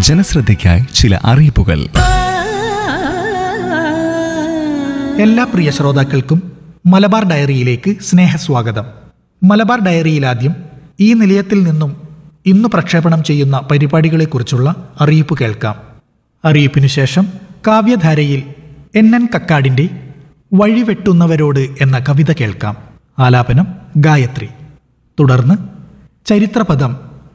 ജനശ്രദ്ധയ്ക്കായി ചില അറിയിപ്പുകൾ എല്ലാ പ്രിയ ശ്രോതാക്കൾക്കും മലബാർ ഡയറിയിലേക്ക് സ്നേഹസ്വാഗതം മലബാർ ഡയറിയിൽ ആദ്യം ഈ നിലയത്തിൽ നിന്നും ഇന്ന് പ്രക്ഷേപണം ചെയ്യുന്ന പരിപാടികളെക്കുറിച്ചുള്ള അറിയിപ്പ് കേൾക്കാം അറിയിപ്പിനു ശേഷം കാവ്യധാരയിൽ എൻ എൻ കക്കാടിൻ്റെ വഴിവെട്ടുന്നവരോട് എന്ന കവിത കേൾക്കാം ആലാപനം ഗായത്രി തുടർന്ന് ചരിത്രപദം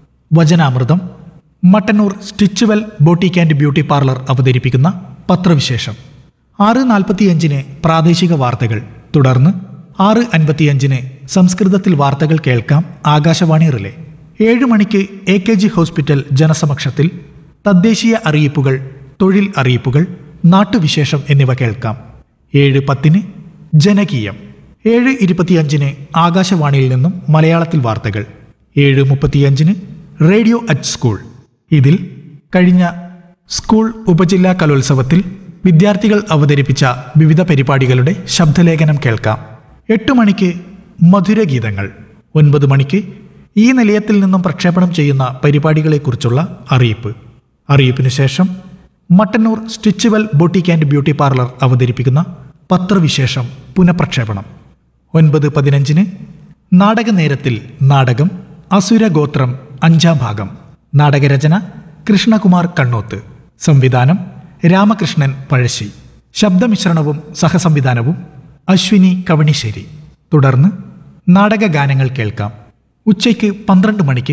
വചനാമൃതം Mattannur Stitchual boutique and beauty parlour അവതരിപ്പിക്കുന്ന പത്രവിശേഷം ആറ് നാൽപ്പത്തിയഞ്ചിന് പ്രാദേശിക വാർത്തകൾ തുടർന്ന് ആറ് അൻപത്തിയഞ്ചിന് സംസ്കൃതത്തിൽ വാർത്തകൾ കേൾക്കാം ആകാശവാണി റിലേ ഏഴ് മണിക്ക് എ കെ ജി ഹോസ്പിറ്റൽ ജനസമക്ഷത്തിൽ തദ്ദേശീയ അറിയിപ്പുകൾ തൊഴിൽ അറിയിപ്പുകൾ നാട്ടുവിശേഷം എന്നിവ കേൾക്കാം ഏഴ് പത്തിന് ജനകീയം ഏഴ് ഇരുപത്തിയഞ്ചിന് ആകാശവാണിയിൽ നിന്നും മലയാളത്തിൽ വാർത്തകൾ ഏഴ് മുപ്പത്തിയഞ്ചിന് റേഡിയോ അറ്റ് സ്കൂൾ ഇതിൽ കഴിഞ്ഞ സ്കൂൾ ഉപജില്ലാ കലോത്സവത്തിൽ വിദ്യാർത്ഥികൾ അവതരിപ്പിച്ച വിവിധ പരിപാടികളുടെ ശബ്ദലേഖനം കേൾക്കാം എട്ട് മണിക്ക് മധുരഗീതങ്ങൾ ഒൻപത് മണിക്ക് ഈ നിലയത്തിൽ നിന്നും പ്രക്ഷേപണം ചെയ്യുന്ന പരിപാടികളെക്കുറിച്ചുള്ള അറിയിപ്പ് അറിയിപ്പിന് ശേഷം Mattannur Stitchual boutique and beauty parlour അവതരിപ്പിക്കുന്ന പത്രവിശേഷം പുനഃപ്രക്ഷേപണം ഒൻപത് പതിനഞ്ചിന് നാടകനേരത്തിൽ നാടകം അസുരഗോത്രം അഞ്ചാം ഭാഗം നാടകരചന കൃഷ്ണകുമാർ കണ്ണോത്ത് സംവിധാനം രാമകൃഷ്ണൻ പഴശ്ശി ശബ്ദമിശ്രണവും സഹസംവിധാനവും അശ്വിനി കവണിശ്ശേരി തുടർന്ന് നാടകഗാനങ്ങൾ കേൾക്കാം ഉച്ചയ്ക്ക് പന്ത്രണ്ട് മണിക്ക്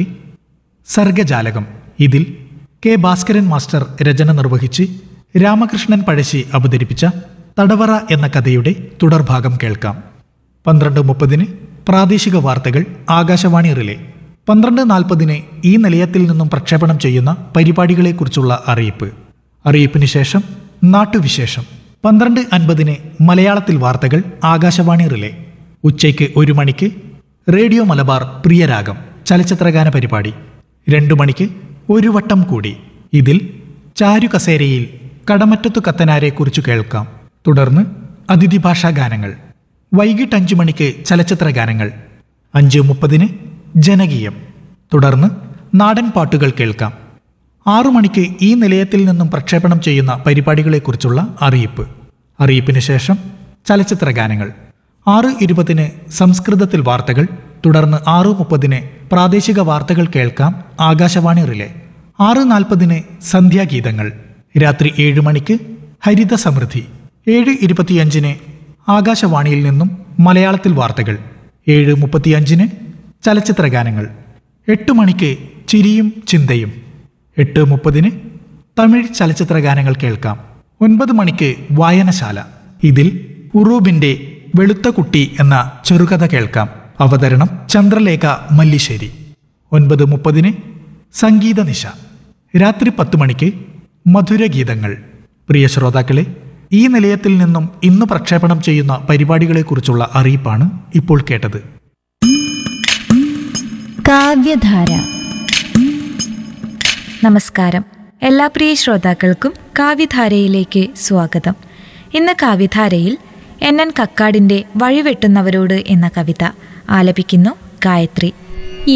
സർഗജാലകം ഇതിൽ കെ ഭാസ്കരൻ മാസ്റ്റർ രചന നിർവഹിച്ച് രാമകൃഷ്ണൻ പഴശ്ശി അവതരിപ്പിച്ച തടവറ എന്ന കഥയുടെ തുടർഭാഗം കേൾക്കാം പന്ത്രണ്ട് മുപ്പതിന് പ്രാദേശിക വാർത്തകൾ ആകാശവാണി റിലേ പന്ത്രണ്ട് നാൽപ്പതിന് ഈ നിലയത്തിൽ നിന്നും പ്രക്ഷേപണം ചെയ്യുന്ന പരിപാടികളെക്കുറിച്ചുള്ള അറിയിപ്പ് അറിയിപ്പിന് ശേഷം നാട്ടുവിശേഷം പന്ത്രണ്ട് അൻപതിന് മലയാളത്തിൽ വാർത്തകൾ ആകാശവാണി റിലേ ഉച്ചയ്ക്ക് ഒരു മണിക്ക് റേഡിയോ മലബാർ പ്രിയരാഗം ചലച്ചിത്രഗാന പരിപാടി രണ്ടു മണിക്ക് ഒരു വട്ടം കൂടി ഇതിൽ ചാരു കസേരയിൽ കടമറ്റത്തു കത്തനാരെ കുറിച്ച് കേൾക്കാം തുടർന്ന് അതിഥി ഭാഷാ ഗാനങ്ങൾ വൈകിട്ട് അഞ്ചു മണിക്ക് ചലച്ചിത്ര ഗാനങ്ങൾ അഞ്ച് മുപ്പതിന് ജനകീയം തുടർന്ന് നാടൻ പാട്ടുകൾ കേൾക്കാം ആറു മണിക്ക് ഈ നിലയത്തിൽ നിന്നും പ്രക്ഷേപണം ചെയ്യുന്ന പരിപാടികളെക്കുറിച്ചുള്ള അറിയിപ്പ് അറിയിപ്പിന് ശേഷം ചലച്ചിത്ര ഗാനങ്ങൾ ആറ് ഇരുപതിന് സംസ്കൃതത്തിൽ വാർത്തകൾ തുടർന്ന് ആറു മുപ്പതിന് പ്രാദേശിക വാർത്തകൾ കേൾക്കാം ആകാശവാണി റിലേ ആറ് നാൽപ്പതിന് സന്ധ്യാഗീതങ്ങൾ രാത്രി ഏഴ് മണിക്ക് ഹരിത സമൃദ്ധി ഏഴ് ഇരുപത്തിയഞ്ചിന് ആകാശവാണിയിൽ നിന്നും മലയാളത്തിൽ വാർത്തകൾ ഏഴ് മുപ്പത്തിയഞ്ചിന് ചലച്ചിത്ര ഗാനങ്ങൾ എട്ട് മണിക്ക് ചിരിയും ചിന്തയും എട്ട് മുപ്പതിന് തമിഴ് ചലച്ചിത്ര ഗാനങ്ങൾ കേൾക്കാം ഒൻപത് മണിക്ക് വായനശാല ഇതിൽ ഉറൂബിന്റെ വെളുത്ത കുട്ടി എന്ന ചെറുകഥ കേൾക്കാം അവതരണം ചന്ദ്രലേഖ മല്ലിശ്ശേരി ഒൻപത് മുപ്പതിന് സംഗീത നിശ രാത്രി പത്ത് മണിക്ക് മധുരഗീതങ്ങൾ പ്രിയ ശ്രോതാക്കളെ ഈ നിലയത്തിൽ നിന്നും ഇന്ന് പ്രക്ഷേപണം ചെയ്യുന്ന പരിപാടികളെക്കുറിച്ചുള്ള അറിയിപ്പാണ് ഇപ്പോൾ കേട്ടത് കാവ്യധാര നമസ്കാരം എല്ലാ പ്രിയ ശ്രോതാക്കൾക്കും കാവ്യധാരയിലേക്ക് സ്വാഗതം ഇന്ന് കാവ്യധാരയിൽ എൻ എൻ കക്കാടിന്റെ വഴിവെട്ടുന്നവരോട് എന്ന കവിത ആലപിക്കുന്നു ഗായത്രി